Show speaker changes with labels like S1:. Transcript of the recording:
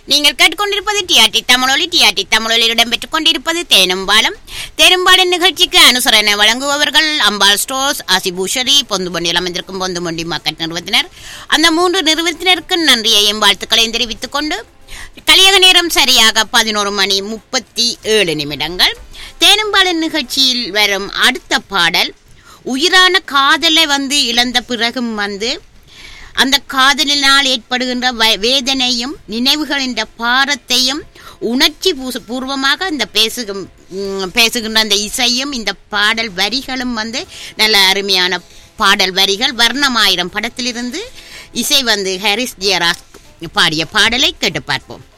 S1: நீங்கள் கேட்டுக்கொண்டிருப்பது டிஆர்டி தமிழொலி டிஆர்டி தமிழொலியில் இடம்பெற்றுக் கொண்டிருப்பது தேனும்பாலம் தேனும்பாலம் நிகழ்ச்சிக்கு அனுசரணை வழங்குபவர்கள் அம்பாள் ஸ்டோர்ஸ் ஆசிபூஷரி பொந்துமண்டியில் அமைந்திருக்கும் பொந்துமண்டி மார்க்கெட் நிறுவனத்தினர் அந்த மூன்று நிறுவனத்தினருக்கு நன்றியையும் வாழ்த்துக்களையும் தெரிவித்துக் கொண்டு கலியக நேரம் சரியாக பதினோரு மணி முப்பத்தி ஏழு நிமிடங்கள் தேனும்பாலம் நிகழ்ச்சியில் வரும் அடுத்த பாடல் உயிரான காதலை வந்து இழந்த பிறகும் வந்து அந்த காதலினால் ஏற்படுகின்ற வ- வேதனையும் நினைவுகளின் பாரத்தையும் உணர்ச்சி பூச- பூர்வமாக இந்த பேசுகும் ம், பேசுகின்ற அந்த இசையும் இந்த பாடல் வரிகளும் வந்து நல்ல அருமையான பாடல் வரிகள் வர்ணமாயிரம் படத்திலிருந்து இசை வந்து ஹாரிஸ் ஜியராஸ் பாடிய பாடலை கேட்டு பார்ப்போம்